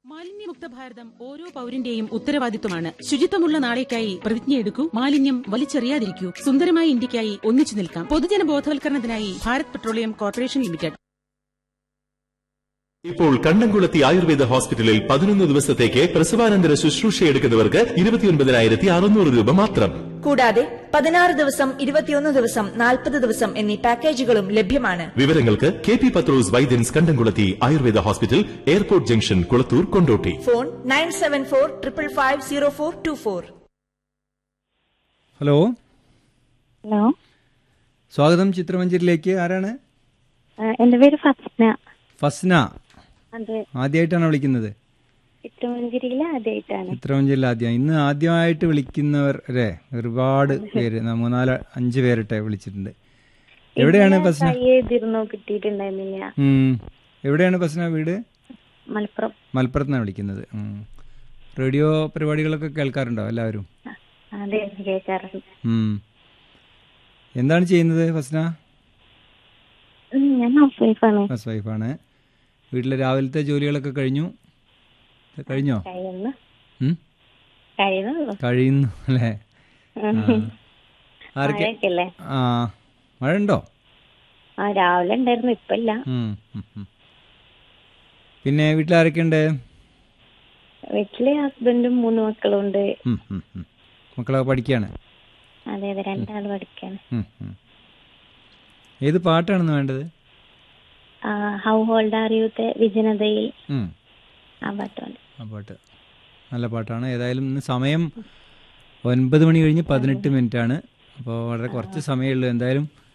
മാലിന്യമുക്ത ഭാരതം ഓരോ പൌരന്റെയും ഉത്തരവാദിത്വമാണ് ശുചിത്വമുള്ള നാളേക്കായി പ്രതിജ്ഞയെടുക്കൂ മാലിന്യം വലിച്ചെറിയാതിരിക്കൂ സുന്ദരമായ ഇന്ത്യക്കായി ഒന്നിച്ചു നിൽക്കാം പൊതുജന ബോധവൽക്കരണത്തിനായി ഭാരത് പെട്രോളിയം കോർപ്പറേഷൻ ലിമിറ്റഡ് ഇപ്പോൾ കണ്ണംകുളത്തി ആയുർവേദ ഹോസ്പിറ്റലിൽ പതിനൊന്ന് ദിവസത്തേക്ക് പ്രസവാനന്തര ശുശ്രൂഷ എടുക്കുന്നവർക്ക് ഇരുപത്തിയൊൻപതിനായിരത്തി അറുന്നൂറ് രൂപ മാത്രം കൂടാതെ പതിനാറ് ദിവസം ഇരുപത്തിയൊന്ന് ദിവസം നാൽപ്പത് ദിവസം എന്നീ പാക്കേജുകളും ലഭ്യമാണ് വിവരങ്ങൾക്ക് K P Pathros Vaidyans Kandamkulathi Ayurveda hospital airport junction Kulathur Kondotty phone nine seven four triple five zero four two four hello hello സ്വാഗതം ചിത്രമഞ്ചേരിയിലേക്ക് ആരാണ് ആ, എന്റെ പേര് ഫസ്ന ഫസ്ന അതെ ആദ്യമായിട്ടാണ് വിളിക്കുന്നത് ചിത്രമഞ്ചേരിയിലെ ആദ്യമായിട്ടാണ് ചിത്രമഞ്ചേരിയിൽ ആദ്യം ഇന്ന് ആദ്യമായിട്ട് വിളിക്കുന്നവർ അല്ലേ ഒരുപാട് പേര് ന- മൂന്നാല് അഞ്ച് പേരിട്ടെ വിളിച്ചിട്ടുണ്ട് എവിടെയാണ് ഫസ്ന ട്രൈ ചെയ്തിരുന്നു കിട്ടിയിട്ടുണ്ടായിരുന്നില്ല ഉം. എവിടെയാണ് ഫസ്ന വീട് മലപ്പുറം മലപ്പുറത്താണ് വിളിക്കുന്നത് ഉം. റേഡിയോ പരിപാടികളൊക്കെ കേൾക്കാറുണ്ടോ എല്ലാവരും ആ, അതെ കേൾക്കാറുണ്ട് ഉം. എന്താണ് ചെയ്യുന്നത് ഫസ്ന ഉം, ഞാൻ ഹൗസ് വൈഫാണ് ഹൗസ് വൈഫാണ് വീട്ടിലെ രാവിലത്തെ ജോലികളൊക്കെ കഴിഞ്ഞു കഴിഞ്ഞോ കഴിയുന്നു ഉം? കഴിയുന്നുള്ളൂ കഴിയുന്നു അല്ലേ ആ. ആരൊക്കെ മഴയൊക്കെ അല്ലേ ആ മഴ ഉണ്ടോ ആ രാവിലെ ഉണ്ടായിരുന്നു ഇപ്പൊ ഇല്ല ഉം, ഉം, ഉം. പിന്നെ വീട്ടിൽ ആരൊക്കെ ഉണ്ട് വീട്ടില് ഹസ്ബൻഡും മൂന്ന് മക്കളും ഉണ്ട് ഉം, ഉം, ഉം. മക്കളൊക്കെ പഠിക്കുകയാണ് അതെ അതെ രണ്ടാള് പഠിക്കാണ് ഉം, ഉം. ഏത് പാട്ടാണെന്ന് വേണ്ടത് ഹൗ ഹോൾഡ് ആർ യൂത്തെ വിജനതയിൽ ഉം, ആ പാട്ടുണ്ട് ആ പാട്ട് നല്ല പാട്ടാണ് ഏതായാലും ഇന്ന് സമയം ഒൻപത് മണി കഴിഞ്ഞ് പതിനെട്ട് മിനിറ്റ് ആണ് അപ്പോൾ വളരെ കുറച്ച് സമയമുള്ളൂ എന്തായാലും